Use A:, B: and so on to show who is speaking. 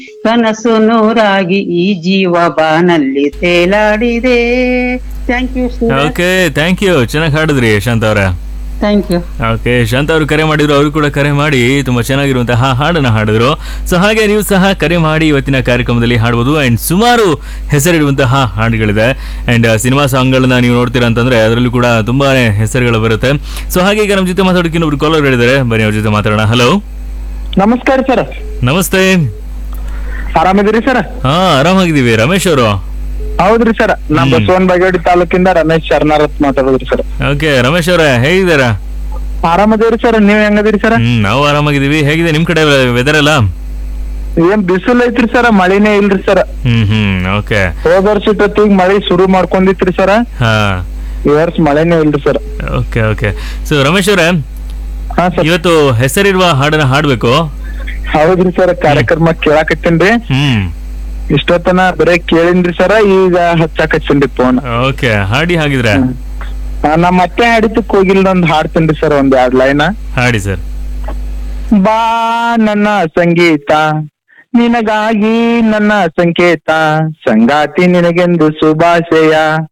A: ಕನಸು ನೂರಾಗಿ ಈ ಜೀವ ಬಾನಲ್ಲಿ ತೇಲಾಡಿದೆ thank you
B: okay thank you ಚೆನ್ನಾಗಿ ಹಾಡಿದ್ರಿ ಶಾಂತ ಅವರ
A: ಥ್ಯಾಂಕ್ ಯು
B: ಓಕೆ ಶಾಂತ ಅವರು ಕರೆ ಮಾಡಿದ್ರು ಅವರು ಕೂಡ ಕರೆ ಮಾಡಿ ತುಂಬಾ ಚೆನ್ನಾಗಿರುವಂತಹ ಹಾಡನ್ನ ಹಾಡಿದ್ರು ಸೊ ಹಾಗೆ ನೀವು ಸಹ ಕರೆ ಮಾಡಿ ಇವತ್ತಿನ ಕಾರ್ಯಕ್ರಮದಲ್ಲಿ ಹಾಡ್ಬೋದು ಅಂಡ್ ಸುಮಾರು ಹೆಸರಿಡುವಂತಹ ಹಾಡುಗಳಿದೆ ಅಂಡ್ ಸಿನಿಮಾ ಸಾಂಗ್ಗಳನ್ನ ನೀವು ನೋಡ್ತೀರಾ ಅಂತಂದ್ರೆ ಅದರಲ್ಲೂ ಕೂಡ ತುಂಬಾನೇ ಹೆಸರುಗಳು ಬರುತ್ತೆ ಸೊ ಹಾಗೆ ಈಗ ನಮ್ಮ ಜೊತೆ ಮಾತಾಡೋಕೆ ಇನ್ನೊಬ್ರು ಕಾಲರ್ ಹೇಳಿದ್ದಾರೆ ಬನ್ನಿ ಅವ್ರ ಜೊತೆ ಮಾತಾಡೋಣ ಹಲೋ
C: ನಮಸ್ಕಾರ ಸರ್
B: ನಮಸ್ತೆ
C: ಆರಾಮಿದ್ದೀರಿ ಸರ್
B: ಹಾ ಆರಾಮಾಗಿದ್ದೀವಿ ರಮೇಶ್ ಅವರು
C: ಹೌದ್ರಿ ಸರ್ ನಾ
B: ಹ್ಮ್.
C: ಬಸವನ್ ಬಾಗೇವಾಡಿ ತಾಲೂಕಿಂದ ರಮೇಶ್ ಶರಣಾರತ್ ಮಾತಾಡೋದ್ರಿ ಸರ್
B: ಓಕೆ ರಮೇಶ್ ಅವರೇ ಹೇಗಿದ್ದೀರಾ
C: ಆರಾಮದೇವ್ರಿ ಸರ್ ನೀವ್ ಹೆಂಗದಿರಿ ಸರ್
B: ಹ್ಮ್ ನಾವು ಆರಾಮಾಗಿದ್ದೀವಿ ಹೇಗಿದೆ ನಿಮ್ ಕಡೆ ವೆದರ್ ಎಲ್ಲ
C: ಏನ್ ಬಿಸಿಲು ಐತ್ರಿ ಸರ್ ಮಳಿನೇ ಇಲ್ರಿ ಸರ್
B: ಹ್ಮ್ ಹ್ಮ್ ಓಕೆ
C: ಹೋದ ವರ್ಷ ಇಟ್ಟೊತ್ತಿಗ್ ಮಳಿ ಶುರು ಮಾಡ್ಕೊಂಡಿತ್ರಿ ಸರ್
B: ಹಾ
C: ಈ ವರ್ಷ ಮಳೆನೇ ಇಲ್ರಿ sir
B: okay okay so Ramesh ಅವರೇ
C: ಹಾ ಸರ್
B: ಇವತ್ತು ಹೆಸರಿರುವ ಹಾಡನ್ನ ಹಾಡ್ಬೇಕು
C: ಹೌದ್ರಿ ಸರ್ ಕಾರ್ಯಕ್ರಮ ಕೇಳಾಕತ್ತೇನ್ರಿ
B: ಹ್ಮ್
C: ಇಷ್ಟೊತ್ತನ ಬರೇ ಕೇಳಿನ್ರಿ ಸರ್ ಈಗ ಹಚ್ಚಾಕತ್ತೇನ್ರಿ ಫೋನ್
B: ಓಕೆ ಹಾಡಿ ಹಾಗಿದ್ರೆ
C: ನಾ ಮತ್ತೆ ಹಾಡಿದ್ದಕ್ ಹೋಗಿಲ್ಲ ಒಂದ್ ಹಾಡ್ತೇನ್ರಿ ಸರ್ ಒಂದ್ ಎರಡ್ ಲೈನ್
B: ಹಾಡಿ ಸರ್
C: ಬಾ ನನ್ನ ಸಂಗೀತ ನಿನಗಾಗಿ ನನ್ನ ಸಂಕೇತ ಸಂಗಾತಿ ನಿನಗೆಂದು ಶುಭಾಶಯ